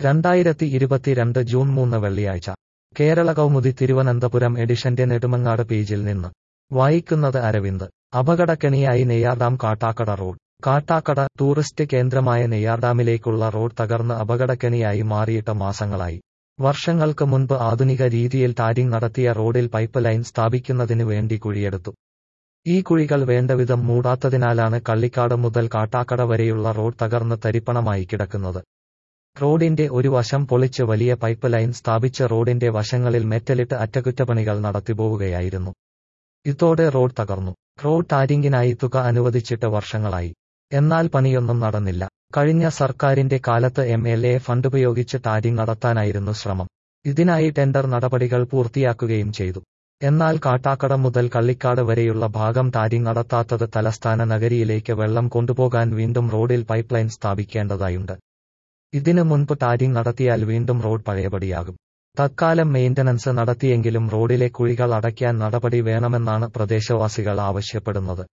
രണ്ടായിരത്തി ഇരുപത്തിരണ്ട് ജൂൺ മൂന്ന് വെള്ളിയാഴ്ച കേരള കൗമുദി തിരുവനന്തപുരം എഡിഷന്റെ നെടുമങ്ങാട് പേജിൽ നിന്ന് വായിക്കുന്നത് അരവിന്ദ് അപകടക്കെണിയായി നെയ്യാർഡാം കാട്ടാക്കട റോഡ് കാട്ടാക്കട ടൂറിസ്റ്റ് കേന്ദ്രമായ നെയ്യാർഡാമിലേക്കുള്ള റോഡ് തകർന്ന് അപകടക്കെണിയായി മാറിയിട്ട് മാസങ്ങളായി വർഷങ്ങൾക്ക് മുൻപ് ആധുനിക രീതിയിൽ ടാരിംഗ് നടത്തിയ റോഡിൽ പൈപ്പ് ലൈൻ സ്ഥാപിക്കുന്നതിനു വേണ്ടി കുഴിയെടുത്തു ഈ കുഴികൾ വേണ്ടവിധം മൂടാത്തതിനാലാണ് കള്ളിക്കാട് മുതൽ കാട്ടാക്കട വരെയുള്ള റോഡ് തകർന്ന് തരിപ്പണമായി കിടക്കുന്നത് റോഡിന്റെ ഒരു വശം പൊളിച്ച് വലിയ പൈപ്പ് ലൈൻ സ്ഥാപിച്ച് റോഡിന്റെ വശങ്ങളിൽ മെറ്റലിട്ട് അറ്റകുറ്റപ്പണികൾ നടത്തിപ്പോവുകയായിരുന്നു ഇതോടെ റോഡ് തകർന്നു റോഡ് ടാരിങ്ങിനായി തുക അനുവദിച്ചിട്ട് വർഷങ്ങളായി എന്നാൽ പണിയൊന്നും നടന്നില്ല കഴിഞ്ഞ സർക്കാരിന്റെ കാലത്ത് എം എൽ എ ഫണ്ടുപയോഗിച്ച് ടാരിംഗ് നടത്താനായിരുന്നു ശ്രമം ഇതിനായി ടെൻഡർ നടപടികൾ പൂർത്തിയാക്കുകയും ചെയ്തു എന്നാൽ കാട്ടാക്കട മുതൽ കള്ളിക്കാട് വരെയുള്ള ഭാഗം ടാരിംഗ് നടത്താത്തത് തലസ്ഥാന നഗരിയിലേക്ക് വെള്ളം കൊണ്ടുപോകാൻ വീണ്ടും റോഡിൽ പൈപ്പ് ലൈൻ സ്ഥാപിക്കേണ്ടതായുണ്ട് ഇതിനു മുൻപ് ടാരിംഗ് നടത്തിയാൽ വീണ്ടും റോഡ് പഴയപടിയാകും തത്കാലം മെയിന്റനൻസ് നടത്തിയെങ്കിലും റോഡിലെ കുഴികൾ അടയ്ക്കാൻ നടപടി വേണമെന്നാണ് പ്രദേശവാസികൾ ആവശ്യപ്പെടുന്നത്